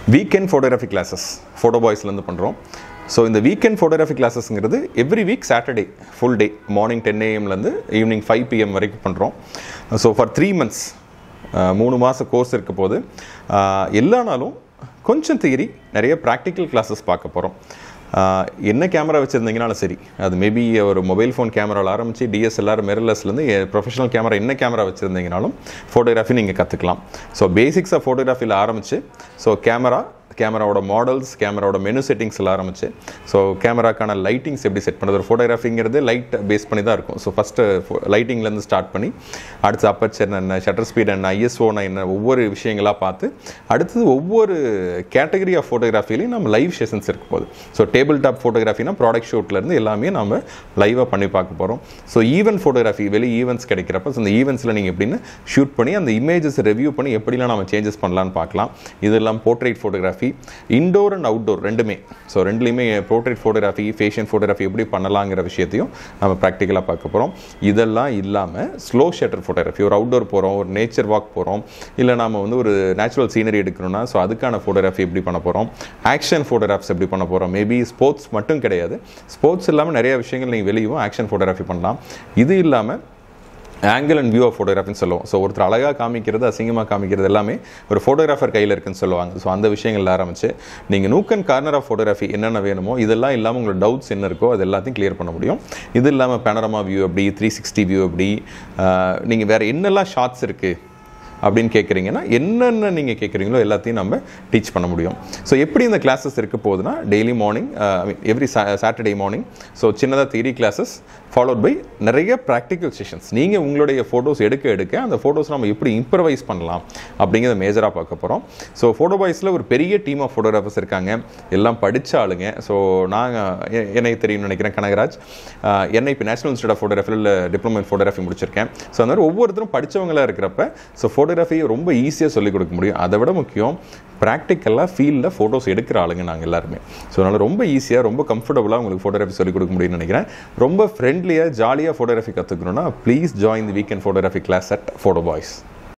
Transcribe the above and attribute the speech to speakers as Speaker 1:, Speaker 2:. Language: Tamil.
Speaker 1: வீக்கெண்ட் ஃபோட்டோகிராஃபி கிளாஸஸ் ஃபோட்டோ பாய்ஸ்லேருந்து பண்ணுறோம் ஸோ இந்த வீக்கெண்ட் ஃபோட்டோகிராஃபி கிளாஸஸ்ங்கிறது every week Saturday full day morning ten ஏஎம்லேருந்து ஈவினிங் ஃபைவ் பிஎம் வரைக்கும் பண்ணுறோம் ஸோ ஃபார் த்ரீ மந்த்ஸ் மூணு மாத கோர்ஸ் இருக்க போது ஆஹ், எல்லா நாளும் கொஞ்சம் தியரி நிறைய ப்ராக்டிக்கல் கிளாஸஸ் பார்க்க போகிறோம் என்ன கேமரா வச்சுருந்தீங்கனாலும் சரி அது மேபி ஒரு மொபைல் ஃபோன் கேமராவில் ஆரம்பித்து டிஎஸ்எல்ஆர் மிரர்லெஸ்லேருந்து ப்ரொஃபஷனல் கேமரா என்ன கேமரா வச்சுருந்தீங்கனாலும் ஃபோட்டோகிராஃபி நீங்கள் கற்றுக்கலாம் ஸோ பேசிக்ஸாக ஃபோட்டோகிராஃபியில் ஆரம்பித்து ஸோ கேமரா கேமராவோட மாடல்ஸ் கேமராவோட மெனு செட்டிங்ஸில் ஆரம்பிச்சு ஸோ கேமராக்கான லைட்டிங்ஸ் எப்படி செட் பண்ணுறது ஒரு ஃபோட்டோகிராஃபிங்கிறது லைட் பேஸ் பண்ணி தான் இருக்கும் ஸோ ஃபஸ்ட்டு லைட்டிங்லேருந்து ஸ்டார்ட் பண்ணி அடுத்து அப்பச்சர் என்ன ஷட்டர் ஸ்பீட் என்ன ஐஎஸ்ஓனா என்ன ஒவ்வொரு விஷயங்களாக பார்த்து அடுத்தது ஒவ்வொரு கேட்டகரி ஆஃப் ஃபோட்டோகிராஃபிலையும் நம்ம லைவ் செஷன்ஸ் இருக்க போகுது ஸோ டேபிள் டாப் ஃபோட்டோகிராஃபினா ப்ராடக்ட் ஷூட்லேருந்து எல்லாமே நம்ம லைவாக பண்ணி பார்க்க போகிறோம் ஸோ ஈவென்ட் ஃபோட்டோகிராஃபி வெளி ஈவெண்ட்ஸ் கிடைக்கிறப்ப ஸோ அந்த ஈவெண்ட்ஸில் நீங்கள் எப்படின்னு ஷூட் பண்ணி அந்த இமேஜஸ் ரிவ்யூ பண்ணி எப்படிலாம் நம்ம சேஞ்சஸ் பண்ணலான்னு பார்க்கலாம் இதெல்லாம் portrait photography indoor and outdoor ரெண்டுமே ஸோ ரெண்டுலேயுமே போர்ட்ரேட் ஃபோட்டோகிராஃபி ஃபேஷன் ஃபோட்டோகிராஃபி எப்படி பண்ணலாங்கிற விஷயத்தையும் நம்ம ப்ராக்டிக்கலாக பார்க்க போகிறோம் இதெல்லாம் இல்லாமல் ஸ்லோ ஷட்டர் ஃபோட்டோகிராஃபி ஒரு அவுட்டோர் போகிறோம் ஒரு நேச்சர் வாக் போகிறோம் இல்லை நாம வந்து ஒரு நேச்சுரல் சீனரி எடுக்கணும்னா ஸோ அதுக்கான ஃபோட்டோகிராஃபி எப்படி பண்ண போகிறோம் ஆக்ஷன் ஃபோட்டோகிராஃப்ஸ் எப்படி பண்ண போகிறோம் மேபி ஸ்போர்ட்ஸ் மட்டும் கிடையாது ஸ்போர்ட்ஸ் இல்லாமல் நிறைய விஷயங்கள் நீங்கள் வெளியும் ஆக்ஷன் ஃபோட்டோகிராஃபி பண்ணலாம் இது இல்லாமல் ஆங்கிள் அண்ட் வியூ ஆஃப் ஃபோட்டோகிராஃபின்னு சொல்லுவோம் ஸோ ஒருத்தர் அழகாக காமிக்கிறது அசிங்கமாக காமிக்கிறது எல்லாமே ஒரு ஃபோட்டோகிராஃபர் கையில் இருக்குன்னு சொல்லுவாங்க ஸோ அந்த விஷயங்கள் ஆரம்பிச்சு நீங்கள் nook and corner of photography என்னென்ன வேணுமோ இதெல்லாம் இல்லாமல் உங்களோட டவுட்ஸ் என்ன இருக்கோ அது எல்லாத்தையும் கிளியர் பண்ண முடியும் இது இல்லாமல் பேனரமா வியூ எப்படி த்ரீ சிக்ஸ்டி வியூ எப்படி நீங்கள் வேறு என்னெல்லாம் ஷார்ட்ஸ் இருக்குது அப்படின்னு கேட்குறீங்கன்னா என்னென்ன நீங்கள் கேட்குறீங்களோ எல்லாத்தையும் நம்ம டீச் பண்ண முடியும் ஸோ எப்படி இந்த கிளாஸஸ் இருக்க போகுதுன்னா daily morning I mean every Saturday morning so சின்னதாக தியரி கிளாஸஸ் ஃபாலோட் பை நிறைய ப்ராக்டிக்கல் செஷன்ஸ் நீங்கள் உங்களுடைய ஃபோட்டோஸ் எடுக்க எடுக்க அந்த ஃபோட்டோஸ் நம்ம எப்படி இம்ப்ரவைஸ் பண்ணலாம் அப்படிங்கிறத மேஜராக பார்க்க போகிறோம் ஸோ ஃபோட்டோ பாய்ஸில் ஒரு பெரிய டீம் ஆஃப் ஃபோட்டோகிராஃபர்ஸ் இருக்காங்க எல்லாம் படித்த ஆளுங்க ஸோ நாங்கள் என்னை தெரியும்னு நினைக்கிறேன் கனகராஜ் ஆஹ் என்னை இப்போ நேஷனல் இன்ஸ்டியூட் ஆஃப் ஃபோட்டோகிராஃபியில் டிப்ளமோ இன் ஃபோட்டோகிராஃபி முடிச்சிருக்கேன் ஸோ அந்த மாதிரி ஒவ்வொருத்தரும் படித்தவங்களா இருக்கிறப்ப ஸோ ஃபோட்டோகிராஃபி ரொம்ப ஈஸியாக சொல்லிக் கொடுக்க முடியும் அதை விட முக்கியம் ப்ராக்டிக்கலாக ஃபீல்டில் ஃபோட்டோஸ் எடுக்கிற ஆளுங்க நாங்கள் எல்லாருமே ஸோ அதனால் ரொம்ப ஈஸியாக ரொம்ப கம்ஃபர்டபுளாக உங்களுக்கு ஃபோட்டோகிராஃபி சொல்லிக் கொடுக்க முடியும்னு நினைக்கிறேன் ரொம்ப ஃப்ரெண்ட்லியாக ஜாலியாக ஃபோட்டோகிராஃபி கற்றுக்கணுன்னா please join the weekend photography class at photo boys